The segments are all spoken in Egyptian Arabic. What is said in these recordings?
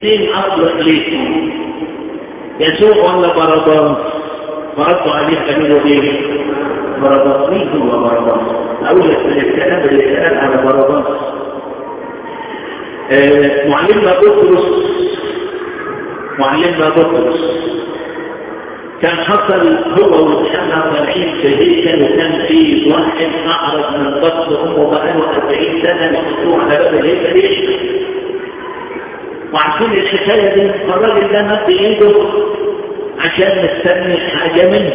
مين أطلق ليكم يسوع ولا بردان فردوا عليه قالوا ايه بردان مين هو بردان اقول لك من الكلام اللي اتقال على بردان آه معلمنا بطرس معلمنا بطرس كان حصل هو والحمى طالعين في هيكل وكان في واحد اعرض من بطن امه بقاله 40 سنه محطوط على باب الهيكل يشتغل وعشان الحكاية دي فالراجل ده مد ايده عشان مستني حاجة منه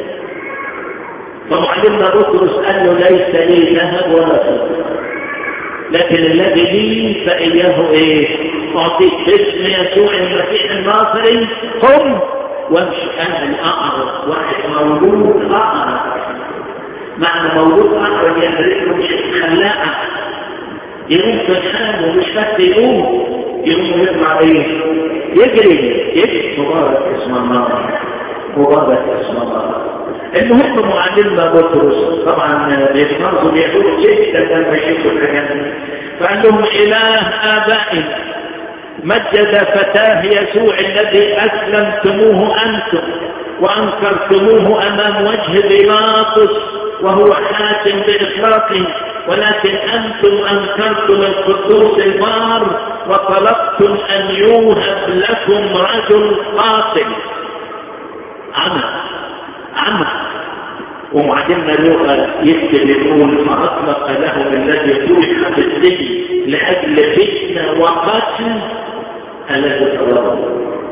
فمعلمنا بطرس قال له ليس لي ذهب ولا فضة لكن الذي لي فإياه ايه أعطيك باسم يسوع المسيح الناصري قم وامشي أنا الأعرض واحد مولود أعرض معنى مولود أعرض يعني رجله مش خلاقة يقوم في الحال ومش بس يقوم يقوم يطلع ايه يجري يجري مبارك اسم الله مبارك اسم الله المهم معلمنا بطرس طبعا بيتنظم بيقول جدا لما يشوفوا الحاجات دي فقال لهم اله ابائنا مجد فتاه يسوع الذي اسلمتموه انتم وانكرتموه امام وجه بيلاطس وهو حاكم باطلاقه ولكن أنتم أنكرتم القدوس البار وطلبتم أن يوهب لكم رجل قاتل عمى عمى ومعلمنا لغة يكتب يقول فأطلق له الذي طرح في السجن لأجل فتنة وقتل الذي طلبه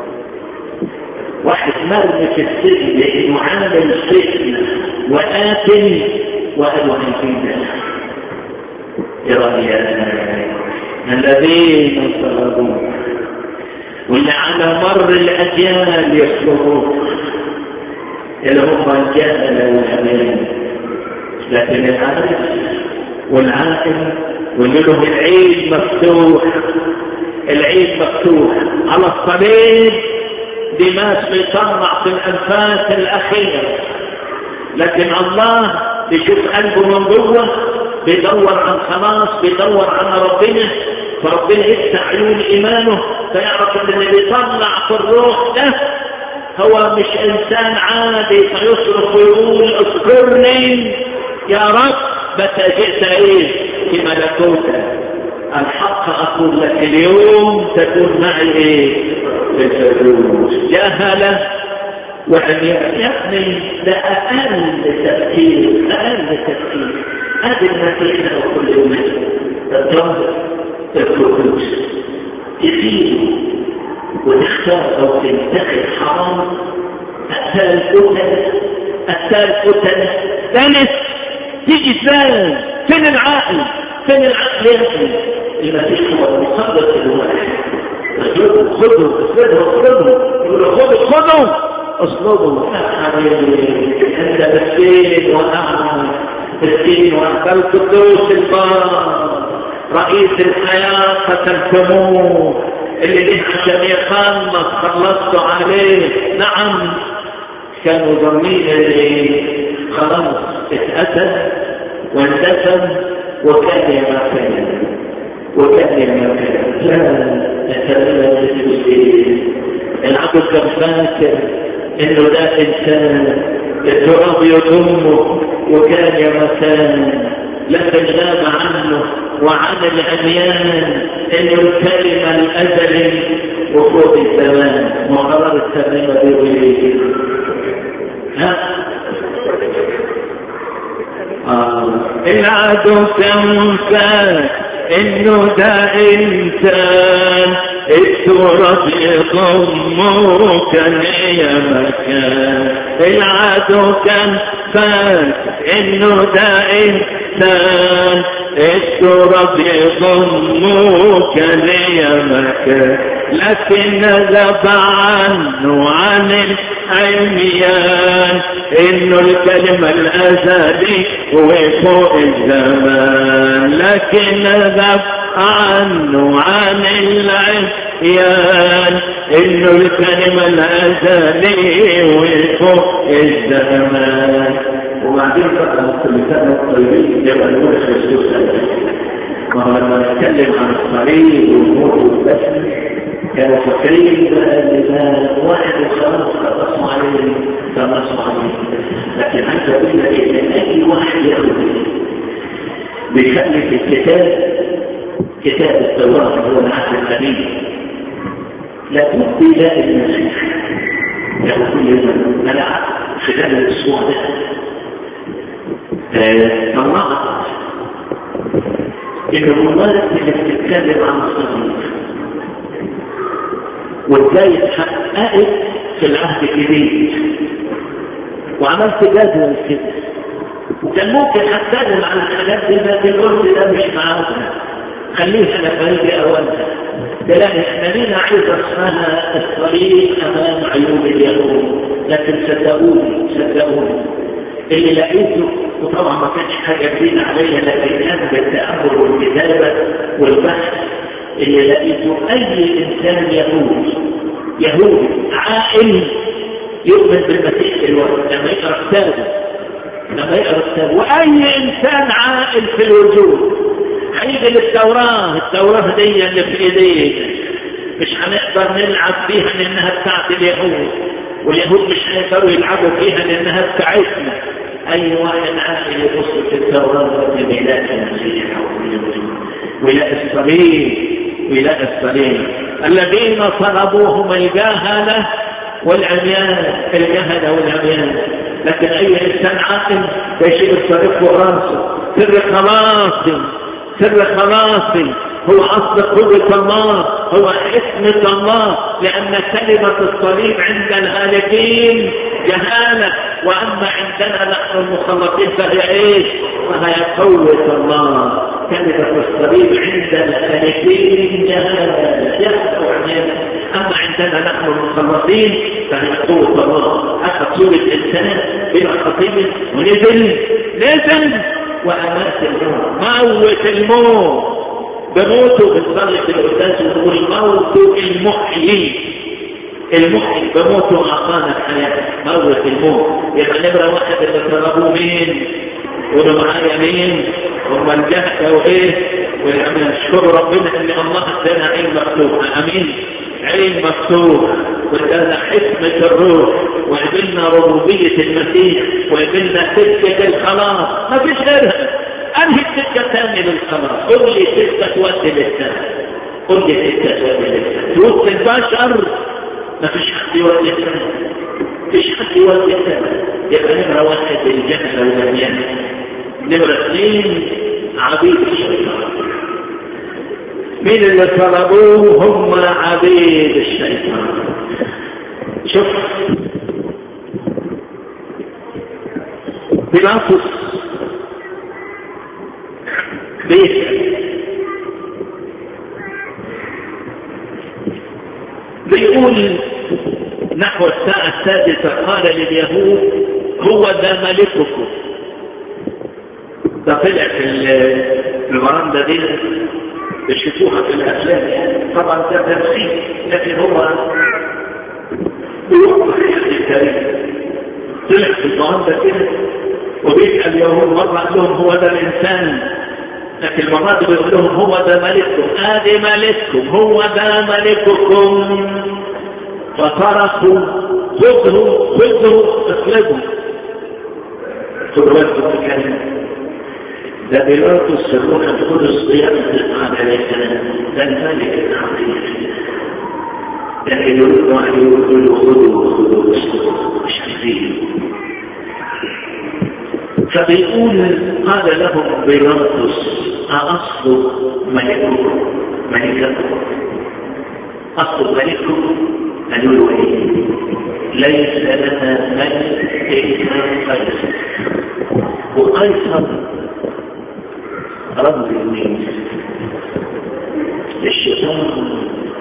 واحد مرمي في السجن لأنه عامل فتنة وقاتل وقالوا هنفيد الذين صلبوا واللي على مر الأجيال يصلبون اللي هم الجهل والأمان لكن العارف والعاقل واللي له العيد مفتوح العيد مفتوح على الصليب دماس بيطلع في الأنفاس الأخيرة لكن الله بيشوف قلبه من جوه بيدور عن خلاص بيدور عن ربنا فربنا يفتح عيون ايمانه فيعرف ان اللي بيطلع في الروح ده هو مش انسان عادي فيصرخ ويقول اذكرني يا رب متى جئت ايه في ملكوتك الحق اقول لك اليوم تكون معي ايه في الفردوس جهله وعمياء يعني ده اقل تفكير اقل تفكير هذه المسيحة وكل يوم الضمر الكروس تفيد وتختار أو تنتقل حرام أتال فتن أتال فتن ثالث تيجي ثالث فين العقل فين العقل يمكن المسيح هو المصدق الواحد خذوا خذوا خذوا خذوا يقولوا خذوا خذوا اصلبوا انت مسكين واعمى مسكين وأنت القدوس البار رئيس الحياة قتلتموه اللي ليه عشان يخلص خلصتوا عليه نعم كانوا ظنين اللي خلاص اتأتى واندفن وكان يا ما كان وكان يا ما كان لا نتمنى العبد كان فاكر انه ده انسان التراب يضمه وكان يا مكان لكن غاب عنه وعن العميان انه الكلمة الازلي وفوق الزمان وقرار الترنيمة بيقول ها آه. العدو كم فات انه ده انسان التراب يضمه كان يا مكان العدو كان فات انه ده انسان التراب يضمه كان يا مكان لكن ذب عنه عن العميان انه الكلمة الازلي وفوق الزمان لكن ذب عنه عن العميان انه الكلمة الازلي وفوق الزمان وبعدين بقى الكلمات الطيبين يبقى نقول خريستوس ما هو لما نتكلم عن الصليب والموت والدفن كانوا فاكرين بقى ان ده واحد وخلاص خلصوا عليه خلصوا عليه لكن عايز اقول لك ان اي واحد ياخد بيخلي في الكتاب كتاب التوراه اللي هو العهد القديم لابد يلاقي المسيح يقول كل يوم انا خلال الاسبوع ده طلعت ان المبارك اللي بتتكلم عن الصديق وازاي اتحققت في العهد الجديد وعملت جدول كده وكان ممكن اتكلم عن الحاجات دي لكن قلت ده مش معانا خليها لما يجي اولها تلاقي احنا لينا عيبه اسمها الطريق امام عيون اليهود لكن صدقوني صدقوني اللي لقيته وطبعا ما كانش حاجه جديده عليا لكن كان بالتامل والكتابه والبحث اللي لقيته اي انسان يهودي يهودي عاقل يؤمن بالمسيح دلوقتي لما يقرا كتابه لما يقرا كتابه واي انسان عاقل في الوجود هيجي للتوراه التوراه دي اللي في ايديك مش هنقدر نلعب فيها لانها بتاعت اليهود واليهود مش هيقدروا يلعبوا فيها لانها بتاعتنا اي واحد عاقل يبص في التوراه بيلاقي المسيح ويلاقي الصليب ويلاقي الصليب الذين صلبوهم الجهله والعميان الجهله والعميان لكن اي انسان عاقل يشيل الصليب فوق راسه سر خلاصي سر خلاصي هو أصل قوة الله هو حكمة الله لأن كلمة الصليب عند الهالكين جهالة وأما عندنا نحن المخلصين فهي إيش؟ فهي قوة الله كلمة الصليب عند الهالكين جهالة جهالة وعناية أما عندنا نحن المخلصين فهي قوة الله أخذ صورة إنسان بلا خطيب ونزل نزل وأمات الموت موت الموت بموته بنصلي في القداس ونقول موت المحيي المحيي بموته أعطانا الحياة موت الموت يبقى نمرة واحد اللي طلبوه مين؟ قولوا معايا مين؟ هم الجهل وايه؟ والعمل اشكروا ربنا ان الله ادانا عين مفتوحة امين عين مفتوحة وادانا حكمة الروح وقبلنا ربوبية المسيح وقبلنا سكة الخلاص ما فيش غيرها انهي السكة الثانية للخلاص قل لي سكة تودي للسنة قل لي سكة تودي للسنة في وسط البشر ما فيش حد يودي السنة فيش حد يودي السنة يبقى نمرة واحد الجهل والعميان نمرة اثنين عبيد الشيطان مين اللي طلبوه هم عبيد الشيطان شوف بيلاطس بيسأل بيقول نحو الساعة السادسة قال لليهود هو ذا ملككم ده طلع في البرندة دي بيشوفوها في الأفلام طبعا ده تمثيل لكن هو بيوقف في التاريخ طلع في البرندة كده وبيسأل اليهود مرة قال لهم هو ده الإنسان لكن المرات بيقول لهم هو ده ملككم ادي ملككم هو ده ملككم فصرخوا خذوا خذوا اطلبوا خذوا بالكم الكلمة ده بيلاطس الروح القدس بيطلق على الكلام ده الملك الحقيقي لكن يقولوا أن يقولوا خذوا خذوا مش عايزين فبيقول قال لهم بيلاطس أصل ملككم ملككم أصل ملككم قالوا إيه ليس لنا ملك إلا قيصر وقيصر رمز المين للشيطان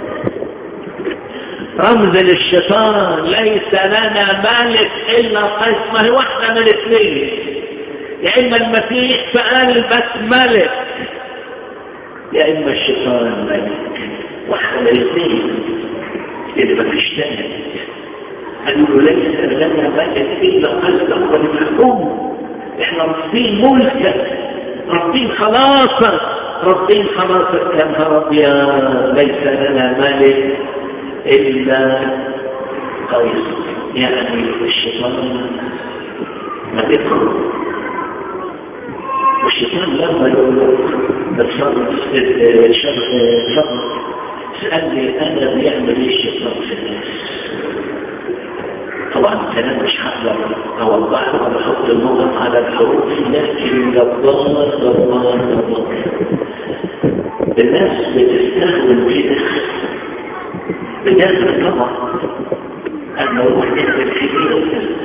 رمز للشيطان ليس لنا ملك إلا قيصر ما هو احنا من الاثنين يا إما المسيح في قلبك ملك يا إما الشيطان ملك واحنا الاثنين اللي ما فيش تاني قالوا له ليس لنا ملك إلا قيصر ونحكم احنا رافضين ملكك رافضين خلاصك رافضين خلاصك يا نهار ابيض ليس لنا ملك إلا قيصر يعني الشيطان ما بيكره والشيطان لما يقول بالصبر صبر سألني أنا بيعمل إيه الشيطان في الناس طبعا الكلام مش هقدر اوضحه ولا احط النقط على الحروف لكن جبار جبار جبار الناس بتستخدم كده بجد طبعا ان نروح نكتب كبير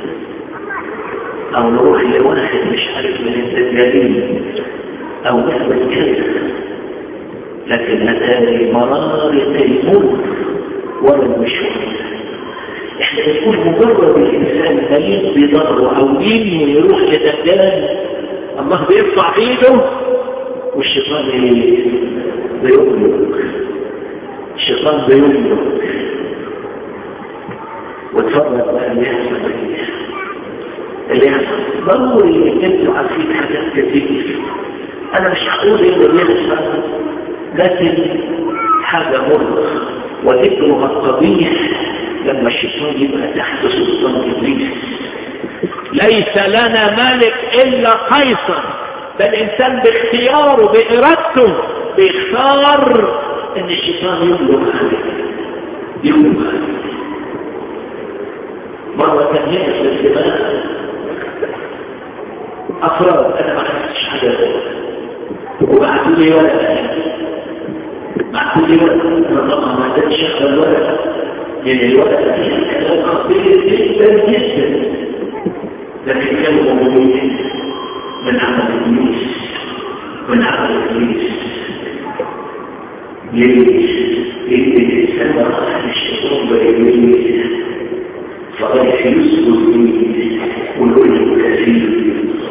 او نروح لواحد مش عارف من الدجالين او نعمل كده لكن هذه مرارة الموت ولا المشوار احنا بنقول مجرد الانسان مريض بضره او دين يروح لدجال الله بيرفع ايده والشيطان بيملك الشيطان بيملك واتفرج بقى اللي يحصل اللي يحصل ضروري ان انتوا عارفين حاجات كتير انا مش هقول ايه اللي بيحصل لكن حاجه مرة وذكرها القبيح لما الشيطان يبقى تحت سلطان ابليس ليس لنا ملك الا قيصر ده الانسان باختياره بارادته بيختار ان الشيطان يملك عليه يملك عليه مرة كان هنا في الزمان أفراد أنا ما حسيتش حاجة وبعتوا لي ورقة بعتوا لي ورقة أنا طبعا ما قدرتش أخذ الورقة لأن الورقة فيها كلام خطير جدا جدا لكن كانوا موجودين من عمل إبليس من عمل إبليس ليه؟ لأن الإنسان راح الشيطان بإبليس فقد يسكت فيه والكل كثير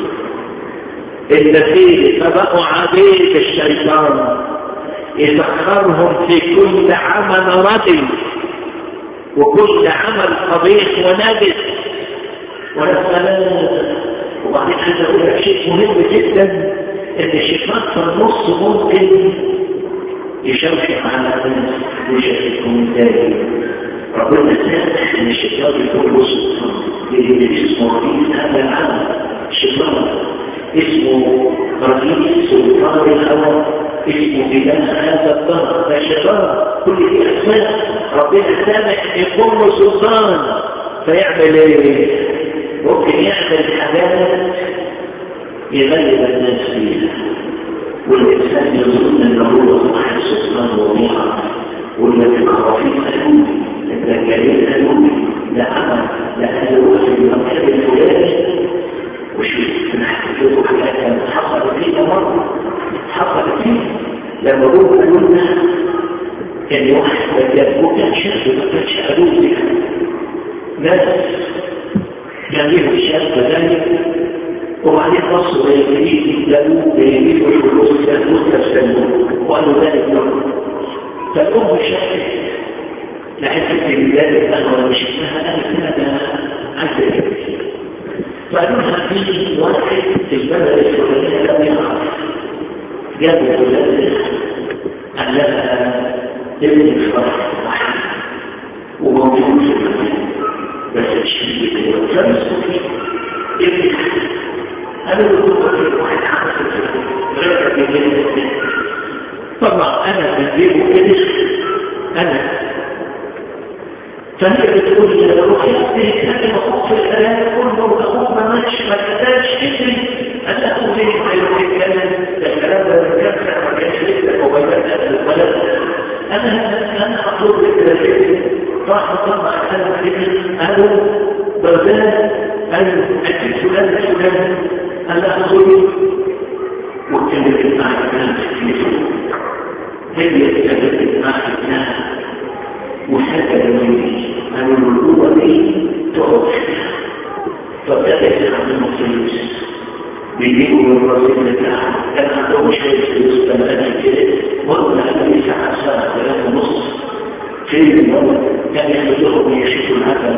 النتيجة فبقوا عبيد الشيطان يسخرهم في كل عمل ردي وكل عمل قبيح ونجس والسلام وبعدين عايز اقول لك شيء مهم جدا ان الشيطان في النص ممكن يشوشك على الناس ويشاركهم تاني ربنا سامح ان الشيطان يكون له سلطان لان اسمه رئيس هذا العالم الشيطان اسمه رئيس سلطان الهوى اسمه إله هذا الدهر ده شيطان كل دي اسماء ربنا سامح ان يكون له سلطان فيعمل ايه؟ ممكن يعمل حاجات يغلب الناس فيها والإنسان يظن أن هو صاحب سلطان وضيعة والذي خرافيق ألومي الدجالين ألومي لا عمل لا ألوم في المكان الفلاني وشوف نحكي لكم حاجات حصلت فيها مرة حصلت فيها لما هو قالوا لنا كان واحد دجال وكان شاب ما كانش ألوم ناس كان لهم شاب ذلك وبعدين بصوا للجديد قالوا بيجيبوا الفلوس يسالوه تستلموه وقالوا ذلك لهم فالأم شافت لعبت في ذلك أنا ولا مش اسمها قالت هذا عايزة فقالوا لها في واحد في البلد الفلانية لم يعرف جابوا ولاد قال لها ابن الفرح واحد وموجود في المكان بس مش في كده فمسكوا فيه ابن قالوا له واحد عمل غير بيجيب طبعا انا بجيبه كده انا فهي بتقول روح يا كان مخوف في الكلام كله وابوك ما ماتش ما كتبش ادري انا اقول ليه ما يروح يتكلم ده الكلام ده بيكفر ما كانش لسه موبايلات قبل الولد انا انا اطلب لك راح طبعا انا كده قالوا بردان قالوا اكيد فلان فلان انا اقول واتكلمت مع الناس هي اتكلمت مع الناس وسكت مني قالوا الوضوء دي تقف فابتدت عندهم فلوس بيجيبوا من الرصيد بتاعهم كان عندهم شويه فلوس تمام كده وقت على ساعه ساعه ثلاثه ونص في المرة كان يحملهم يشوفوا الهدف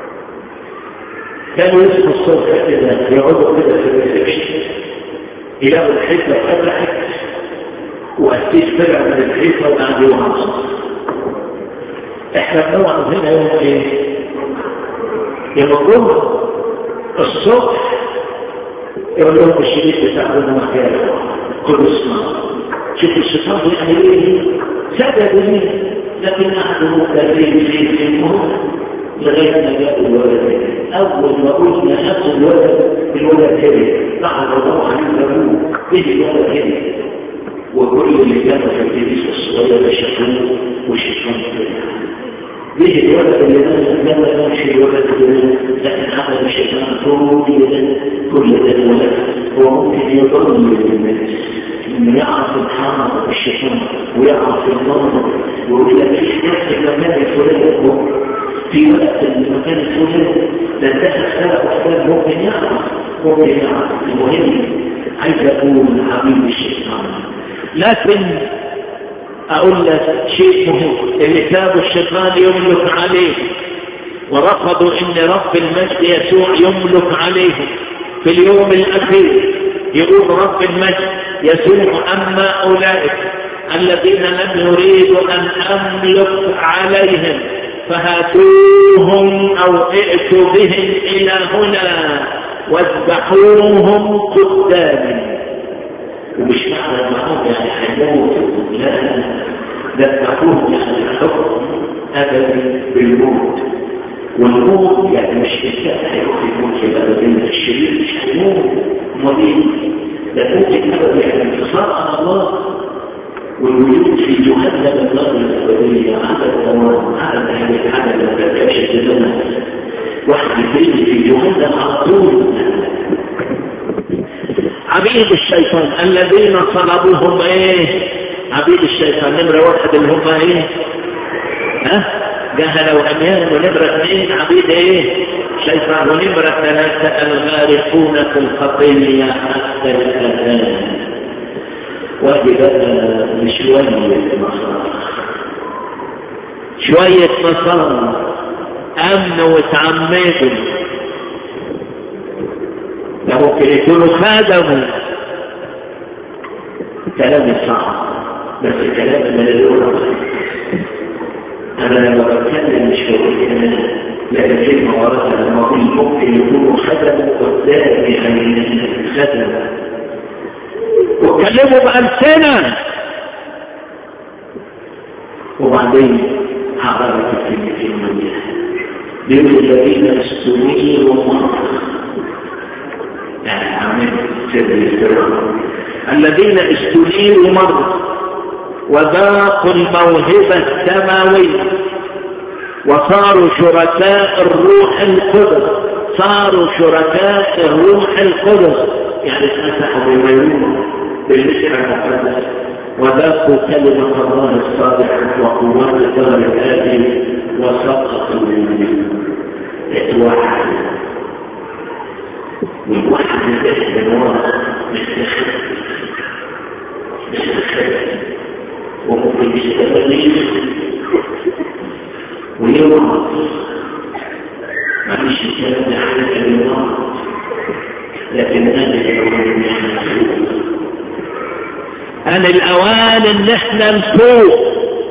كانوا يصحوا الصبح كده يقعدوا كده في الريسبشن يلاقوا الحته فتحت وقتيش طلع من الحيطه وقعد يوعظ احنا بنقعد هنا يوم ايه يوم الجمعة الصبح يقول لهم الشريك بتاعنا مكان كل اسمه شوف الشيطان بيعمل ايه سبب ليه لكن قعدوا مكتبين في في المهم لغايه ما جاءوا الولد اول ما قلنا نفس الولد الولد هرب قعد الله عليه ابوه بيجي الولد هرب وكل اللي كانوا في الكنيسه الصغيره شافوه والشيطان طلع بيجي الولد اللي نزل لما مش الولد لكن هذا الشيطان كل ده كل ده الولد هو ممكن يضل الناس انه يعرف الحرام الشيطان ويعرف النظر ويقول لك في نفس المكان الفلاني في وقت المكان الفلاني ده دخل سبب احباب ممكن يعرف ممكن يعرف المهم عايز اقول حبيب الشيطان لكن اقول لك شيء مهم اللي سابوا الشيطان يملك عليه ورفضوا ان رب المجد يسوع يملك عليهم في اليوم الاخير يقول رب المجد يسوع اما اولئك الذين لم يريدوا ان املك عليهم فهاتوهم او ائتوا بهم الى هنا واذبحوهم قدامي ومش معنى معهم يعني حيوم لا ذبحوهم يعني الحكم ابدي بالموت والموت يعني مش انسان هيروح يموت يبقى بين الشرير مش هيموت مريض ده ممكن ابدا يعني انتصار على الله والوجود في جهنم النار الابديه على الدوام على اهل العمل ما تبقاش الزمن واحد يبين في جهنم على طول عبيد الشيطان الذين صلبوهم ايه عبيد الشيطان نمرة واحد اللي هم ايه ها جهل وعميان ونمرة اثنين عبيد ايه شيطان ونمرة ثلاثة الغارقون في الخطية حتى الأذان واجب لشوية مصار شوية مصار أمنوا وتعمدوا ده ممكن يكونوا خدموا كلام صعب بس كلام من اللغة أنا لما بتكلم مش بقول كلام لأن كلمة وراء لما أقول ممكن يكونوا خدموا قدامي يعني خدموا واتكلموا بألسنة وبعدين حضرت الكلمة المنية بيقول الذين استنيروا مرة يعني عمل سر الاستراحة الذين استنيروا مرة وذاقوا الموهبة السماوية وصاروا شركاء الروح القدس صاروا شركاء الروح القدس يعني اتمسحوا بالميمون بالمسح المقدس وذاقوا كلمة الله الصالحة وقوات الدار الآتي وسقطوا منه اتوحد والوحد الاستمرار مستخف مستخف وممكن يستمر ويوقف معلش الكلام ده حاجة كلمات لكن أن الأوان إن احنا نفوق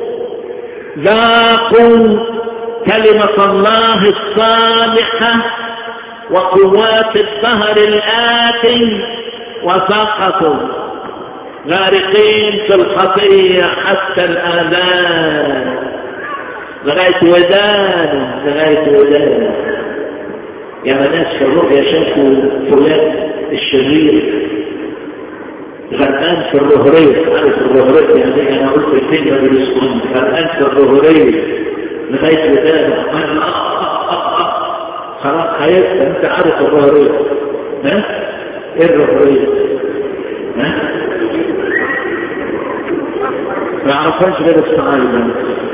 ذاقوا كلمة الله الصالحة وقوات الظهر الآتي وسقطوا غارقين في الخطية حتى الآذان لغاية ودانه لغاية ودانه يا ناس في الرؤيا شافوا فلان الشرير غرقان في الرهرية عارف الرهرية يعني انا قلت الكلمة بالاسكون غرقان في الرهرية لغاية ودانه خلاص هيبقى انت عارف الرهرية ها ايه الرهرية ها ما يعرفهاش غير الصعايدة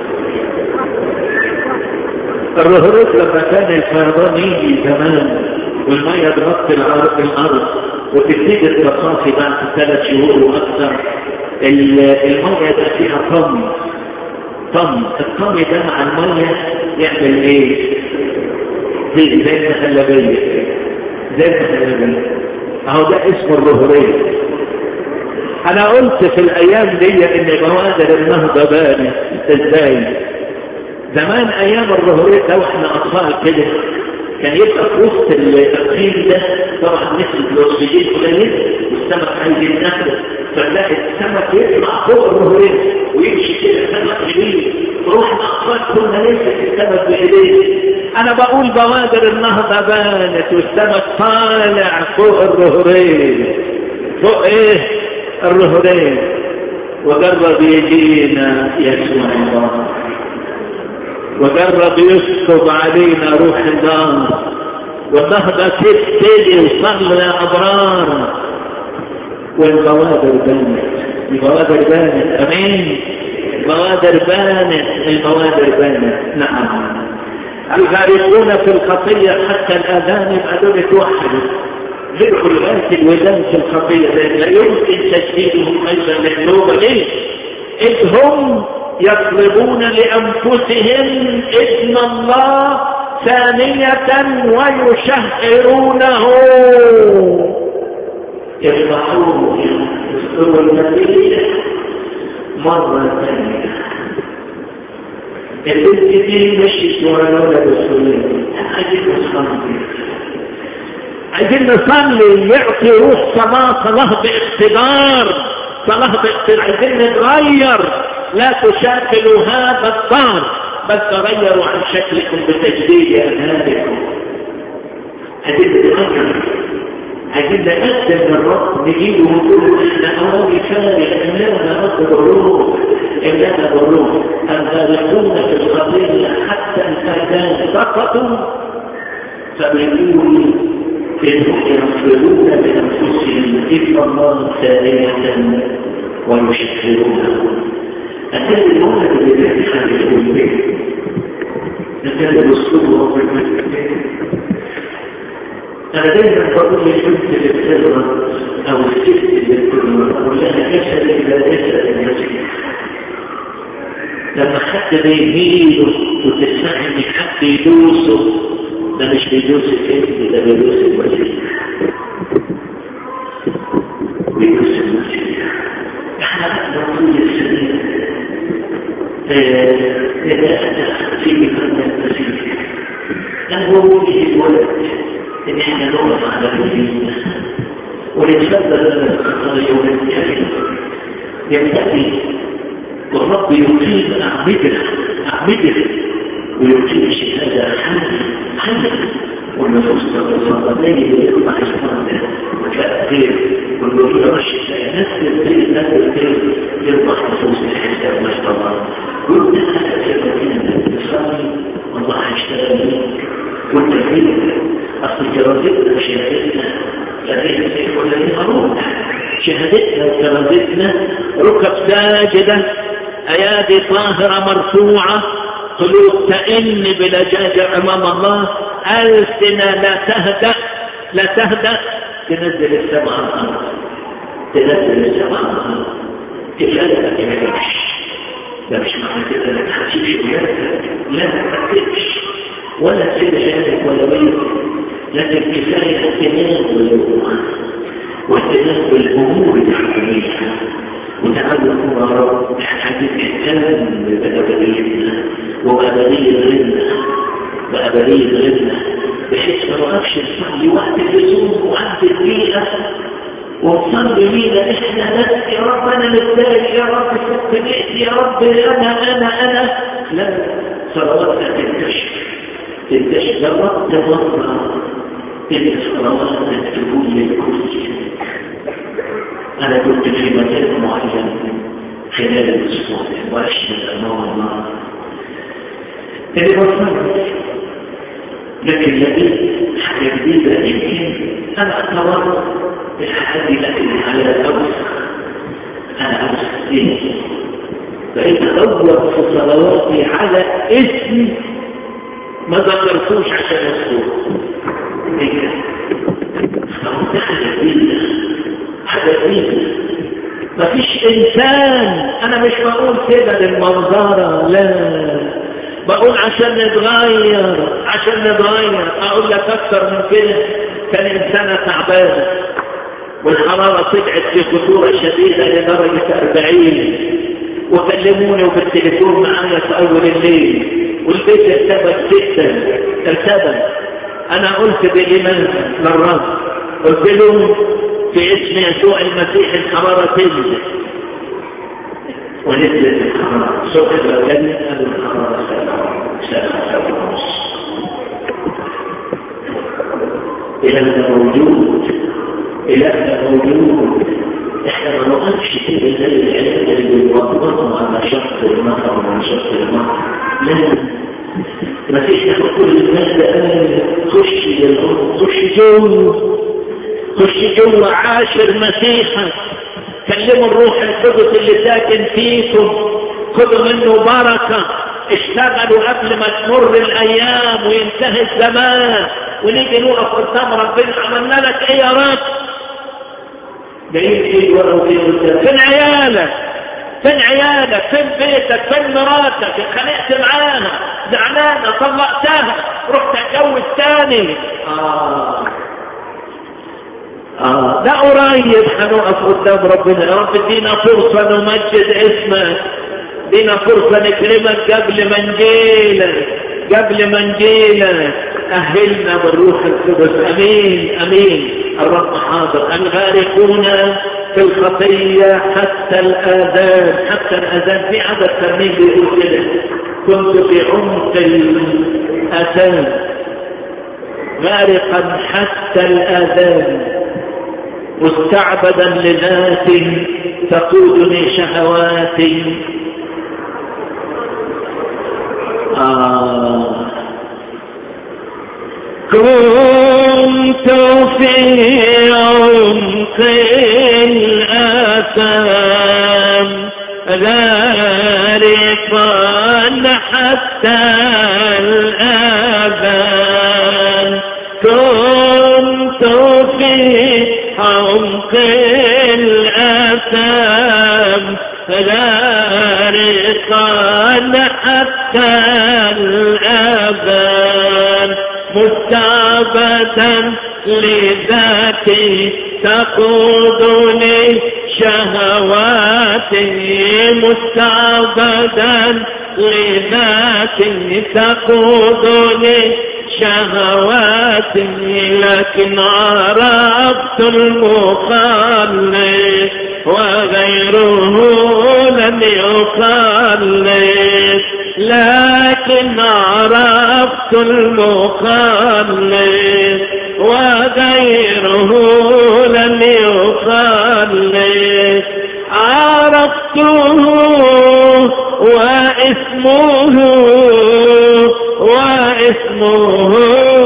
الرهرات لما كان الفيضان يجي زمان والمية تغطي الارض الارض وتبتدي التصافي بعد ثلاث شهور واكثر المية ده فيها طم طم الطم ده مع المية يعمل ايه؟ زي زي المخلبية زي المخلبية اهو ده اسمه الرهرية انا قلت في الايام دي ان بوادر النهضة بانت ازاي زمان ايام الظهورية ده واحنا اطفال كده كان يبقى في وسط الخيل ده طبعا نسبة الاكسجين قليل والسمك عايز يتنفس فتلاقي السمك يطلع فوق الظهورية ويمشي كده سمك كبير روحنا اطفال كنا نمسك السمك بايديه انا بقول بوادر النهضة بانت والسمك طالع فوق الظهورية فوق ايه الظهورية وجرب يجينا يسوع الله وجرب يسكب علينا روح الله والنهضة تبتدي وصل يا أبرار والبوادر بانت البوادر بانت أمين البوادر بانت البوادر بانت نعم الغارقون في الخطية حتى الآذان يبقى دول توحدوا ذكر الآية الودان في الخطية لأن لا يمكن تجديدهم أيضا للتوبة ليه؟ إذ هم يطلبون لأنفسهم إذن الله ثانية ويشهرونه يفرحون يذكروا النبي مرة ثانية البنت دي مشيت ورا الولد السوري عايزين نصلي عايزين نصلي يعطي روح صلاة صلاة باقتدار صلاة باقتدار عايزين نتغير لا تشاكلوا هذا الدار بل تغيروا عن شكلكم بتجديد أذهانكم عايزين نتغير عايزين نقدم للرب نجيبه ونقول احنا اواني فارغ اننا رب بالروح اننا بالروح الغارقون في الخطيه حتى الفردان سقطوا فبيقولوا انهم يغفرون بانفسهم اثم الله ثانيه ويشكرونه أكاد الولد اللي بيحكي خارج البيت أكاد الأسلوب أنا دايما بقول للبنت اللي بتغلط أو الست اللي بتغلط أقول لها جسد إلى جسد المسيح لما حد بيهيله وتسمعي إن حد يدوسه ده مش بيدوس الكذب ده بيدوس المسيح بيدوس المسيح احنا نقول السبيل إذا أتى في فن المسيح هو وجه الولد ان احنا نقف على رجلنا ونتفضل لنا الخطايا وننتهي ينتهي والرب يقيم اعمده اعمده ويقيم شهاده حمد حمد والنفوس تتصل بين ويطلع اسمها وتأثير والنبي رشد نفس الدين نفس الدين يرضى نفوس الحساب ما استطاع قلت انا كتبتين اتصالي والله هيشتغل بيك وانت فيك اصل جرازتنا شهادتنا لدينا سيف والذين روح شهادتنا وجرازتنا ركب ساجدة ايادي طاهرة مرفوعة قلوب تئن بلجاجة امام الله السنة لا تهدأ لا تهدأ تنزل السماء على الارض تنزل السماء على الارض كفاية ما تنزلش ده مش معنى كده انك هتمشي وياك لا ما تكتبش ولا تسيب شهادك ولا بيتك لكن كفاية تنام ويوم والتنام بالأمور الحقيقية وتعلم يا رب حديث الكلام بأبديتنا وأبدية غيرنا وأبدية غيرنا بحيث ما نوقفش نصلي وقت اللزوم وقت البيئة ونصلي لينا احنا بس يا رب انا متضايق يا رب ست بيتي يا رب انا انا انا لا صلواتنا تنتشر تنتشر جربت مرة ان صلواتنا تكون للكل انا كنت في مكان معين خلال الاسبوع واشهد امام الله اللي بصرت لكن لقيت حاجه جديده يمكن انا اتورط الحاجة لكن على الأوسخ أنا أوسخ إيه بقيت أدور في صلواتي على اسم ما ذكرتوش عشان أذكره إيه فقلت حاجة جديدة حاجة جديدة مفيش إنسان أنا مش بقول كده للمنظرة لا بقول عشان نتغير عشان نتغير أقول لك أكثر من كده كان إنسانة تعبانة والحرارة طلعت في خطورة شديدة لدرجة أربعين وكلموني وبالتليفون معايا في أول الليل والبيت ارتبك جدا ارتبك انا قلت بايمان للرب قلت له في اسم يسوع المسيح الحرارة تنزل ونزلت الحرارة صوت الجنة قالوا الحرارة سبعة سبعة ونص إلهنا موجود إلهنا موجود إحنا ما نقفش كده زي العلاج اللي بيوضبوا على شخص المطر وعلى شخص المطر لا ما فيش تاخد كل الناس ده خش للأرض خش جوه خش جوه عاشر مسيحا كلموا الروح القدس اللي ساكن فيكم خذوا منه بركة اشتغلوا قبل ما تمر الايام وينتهي الزمان ونيجي نقف قدام ربنا عملنا لك ايه يا رب جايين ايه ورا وإيه فين عيالك فين عيالك فين بيتك فين مراتك اتخانقت معاها زعلانه طلقتها رحت اتجوز تاني اه آه لا قريب هنقف قدام ربنا يا رب ادينا فرصة نمجد اسمك ادينا فرصة نكرمك قبل ما نجيلك قبل ما نجيلك أهلنا بالروح القدس أمين أمين الرب حاضر الغارقون في الخطية حتى الآذان حتى الآذان في عدد ترميم بيقول كده كنت في عمق الآذان غارقا حتى الآذان مستعبدا لذات تقودني شهواتي آه كنت في عمق الآثام غارقا حتى الآذان كنت في عمق الآثام غارقا حتى الآذان مستعبدا لذاتي تقودني شهواتي مستعبدا لذاتي تقودني شهواتي لكن عرفت المخلص وغيره لم يخلص لكن عرفت المخلص وغيره لم يخلص عرفته واسمه واسمه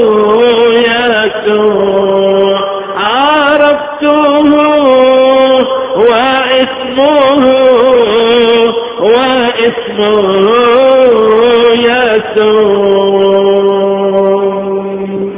يسوع عرفته واسمه واسمه يسوع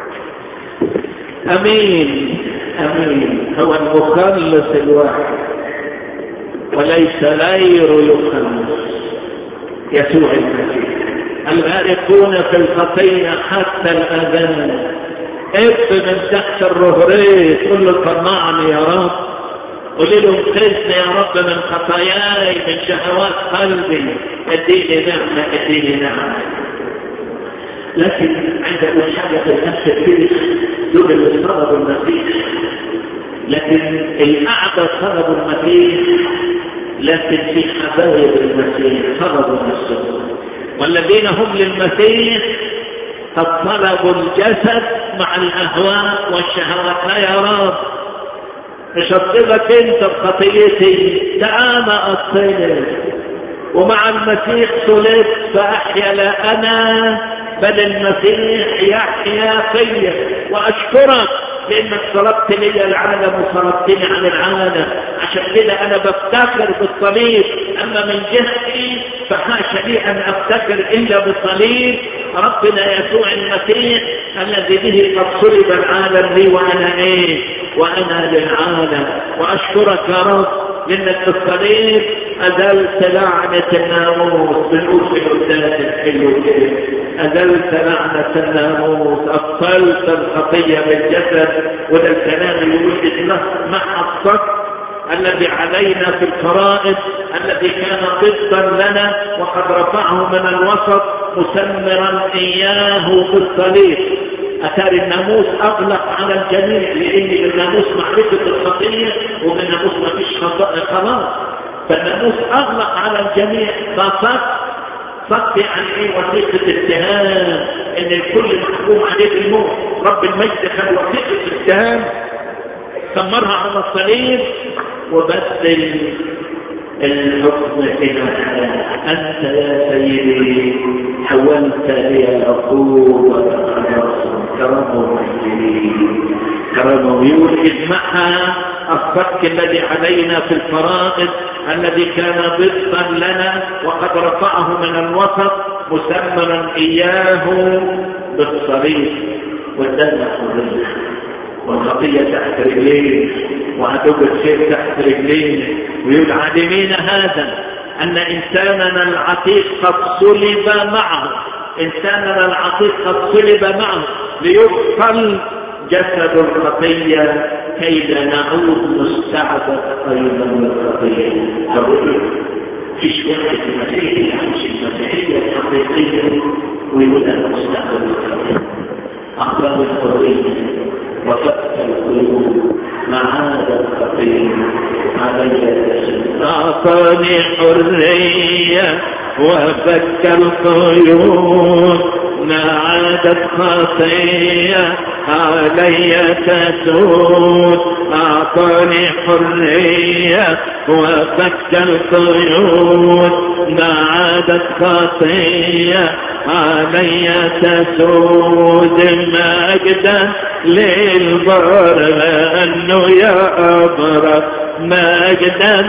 امين امين هو المخلص الواحد وليس غير يخلص يسوع المسيح الغارقون في الخطية حتى الأذان اب من تحت الرهريس قل له طمعني يا رب قل له انقذني يا رب من خطاياي من شهوات قلبي اديني نعمة اديني نعمة لكن عند أول حاجة في نفس الفيس دول اللي طلبوا المسيح لكن الأعدى طلبوا المسيح لكن في حبايب المسيح طلبوا نفسهم والذين هم للمسيح قد طلبوا الجسد مع الأهواء والشهوات لا يا رب مش هطلبك انت بخطيتي تعالى اصلي ومع المسيح صلبت فاحيا لا انا بل المسيح يحيا فيا واشكرك لانك صلبت لي العالم وصلبتني عن العالم عشان كده انا بفتخر بالصليب اما من جهتي فحاشا لي ان افتخر الا بالصليب ربنا يسوع المسيح الذي به قد صلب العالم لي وانا ايه وانا للعالم واشكرك يا رب لانك بالصليب ازلت لعنة الناموس بنقول في القداس الحلو كده ازلت لعنة الناموس ابطلت الخطية بالجسد وده الكلام يقول اسمه مع الصف الذي علينا في الفرائض الذي كان ضدا لنا وقد رفعه من الوسط مسمرا إياه بالصليب أثار الناموس أغلق على الجميع لأن الناموس معرفة الخطية ومن الناموس ما فيش خلاص فالناموس أغلق على الجميع فصد صد يعني ايه وثيقة اتهام ان الكل محكوم عليه بالموت رب المجد خد وثيقة اتهام سمرها على الصليب وبدل الحكم إلى أنت يا سيدي حولت لي العقوبة كرم المسلمين كرم يوجد معها الصك الذي علينا في الفرائض الذي كان ضدا لنا وقد رفعه من الوسط مسمرا إياه بالصليب والدم حرية والخطية تحت رجلين وعدو الخير تحت رجلين ويقول عالمين هذا أن إنساننا العتيق قد صلب معه إنساننا العتيق قد صلب معه ليبطل جسد الخطية كي لا نعود نستعبد أيضا بالخطية فيش واحد مسيحي يعيش المسيحية الحقيقية ويقول أنا مستعبد الخطية أخبار الحرية وفتح القلوب معاد الخطير علي أعطاني حرية وفك القيود ما عادت خطية علي تسود أعطاني حرية وفك القيود ما عادت خطية علي تسود مجدا للبر أنه يا أبرك مجدا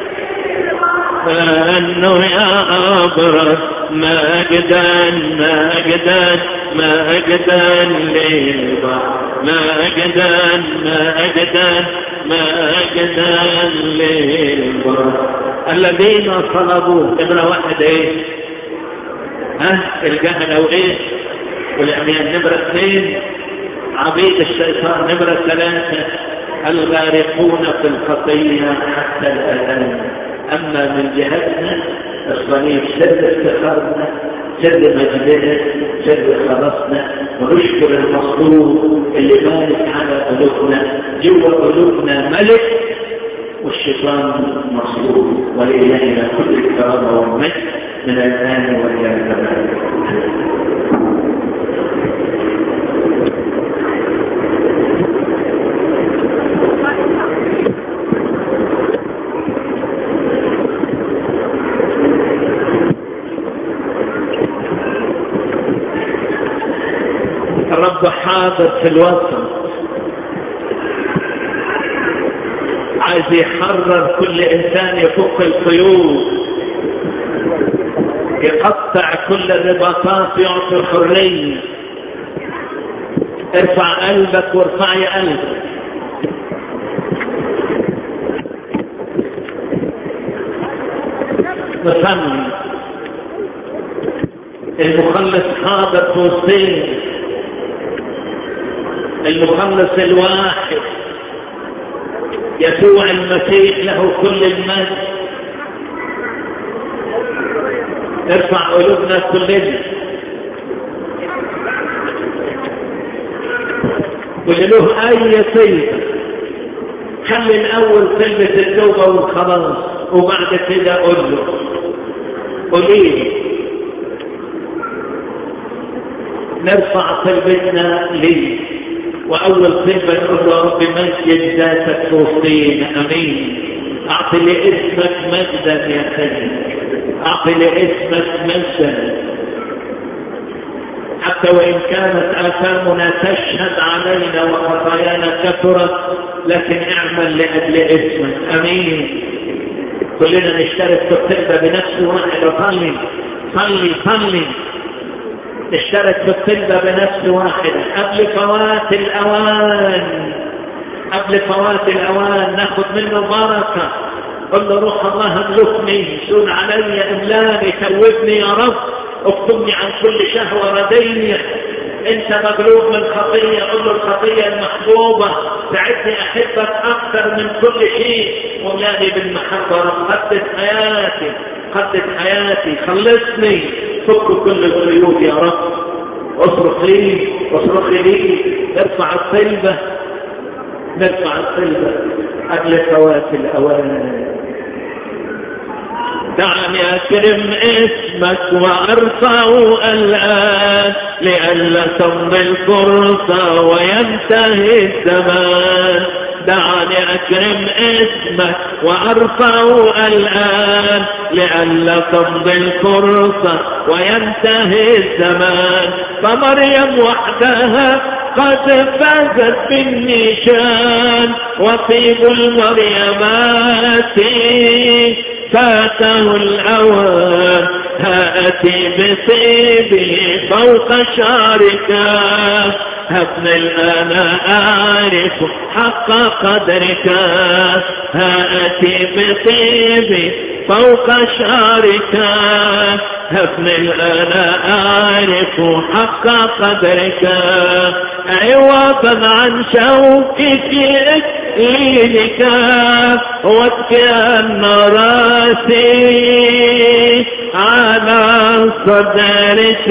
أنه يا أبرك مجدا مجدا مجدا للبر مجدا مجدا مجدا للبر الذين صلبوه ابن واحد ايه ها الجهل او ايه والعميان نمرة اثنين عبيد الشيطان نمرة ثلاثة الغارقون في الخطية حتى الآن أما من جهتنا الصليب سر افتخارنا سر مجدنا سر خلصنا ونشكر المصلوب اللي مالك على قلوبنا جوا قلوبنا ملك والشيطان مصلوب ولإلهنا كل الكرامة والمجد من الآن وإلى الأبد الرب حاضر في الوسط عايز يحرر كل انسان يفك القيود يقطع كل الرباطات يعطي الحرية ارفع قلبك وارفعي قلبك نصلي المخلص حاضر في وسطينا المخلص الواحد يسوع المسيح له كل المجد ارفع قلوبنا كلنا واللي له اي صيغه خلي الاول كلمه التوبه والخلاص وبعد كده قول له قولي لي نرفع قلبنا ليه واول صفه نقول له رب مجد ذاتك في وسطينا امين اعطي لاسمك مجدا يا سيدي اعطي لاسمك مجدا حتى وان كانت اثامنا تشهد علينا وخطايانا كثرت لكن اعمل لاجل اسمك امين كلنا نشترك في الطلبه بنفس واحد صلي صلي صلي نشترك في الطلبة بنفس واحد قبل فوات الأوان قبل فوات الأوان ناخد منه بركة قل له روح الله املكني سون علي املاني توبني يا رب اكتبني عن كل شهوة ردية انت مغلوب من خطية قل له الخطية المحبوبة ساعدني احبك اكثر من كل شيء وملاني بالمحبة رب قدس حياتي قدس حياتي خلصني فك كل القيود يا رب اصرخ لي اصرخ لي ارفع الصلبة نرفع الصلبة قبل فوات الأوان دعني أكرم اسمك وأرفعه الآن لئلا تمضي الفرصة وينتهي الزمان دعني أكرم اسمك وأرفعه الآن لئلا تمضي الفرصة وينتهي الزمان فمريم وحدها قد فازت بالنشان وطيب المريمات فاته الأوان هاتي بطيبه فوق شعرك هبني الآن أعرف حق قدرك هاتي بطيبي فوق شعرك هبني الآن أعرف حق قدرك عوضا عن شوكك إكليلك واتكأن راسي على صدرك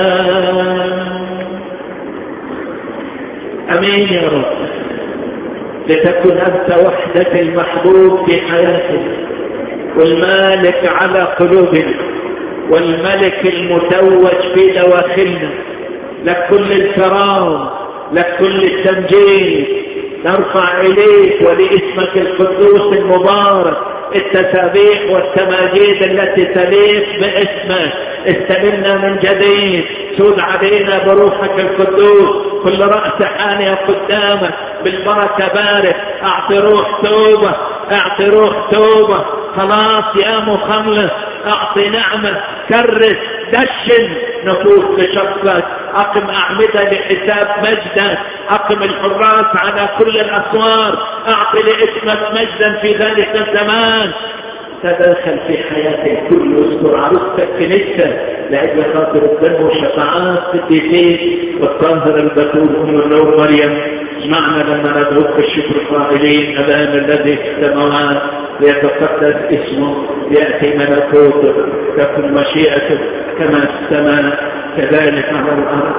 أمين يا رب لتكن أنت وحدك المحبوب في حياتنا والمالك على قلوبنا والملك المتوج في دواخلنا لك كل الكرام لك كل التمجيد نرفع إليك ولاسمك القدوس المبارك التسابيح والتماجيد التي تليق باسمك استلمنا من جديد سود علينا بروحك القدوس كل رأس حانية قدامك بالبركة بارك اعطي روح توبة اعطي روح توبة خلاص يا مخلص اعطي نعمة كرس دشن نفوس بشخصك اقم اعمدة لحساب مجدك اقم الحراس على كل الاسوار اعطي لاسمك مجدا في ذلك الزمان تداخل في حياتك كل اذكر عروستك كنيسة لأجل خاطر الدم وشفاعات قديسين والطاهر البتول ام النور مريم اجمعنا لما ندعوك الشكر قائلين ابانا الذي في السماوات ليتقدس اسمه ياتي ملكوته تكن مشيئته كما في السماء كذلك على الارض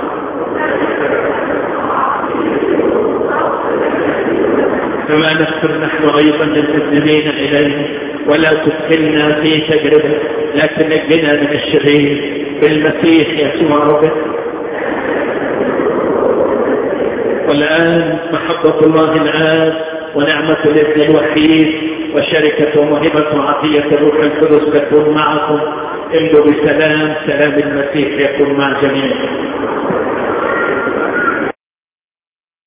كما نغفر نحن ايضا للمذنبين اليه ولا تدخلنا في تجربه لكن نجنا من الشرير بالمسيح يسوع ربنا والآن محبة الله الآن ونعمة الابن الوحيد وشركة ومهبة وعطية الروح القدس تكون معكم امضوا بسلام سلام المسيح يكون مع جميعكم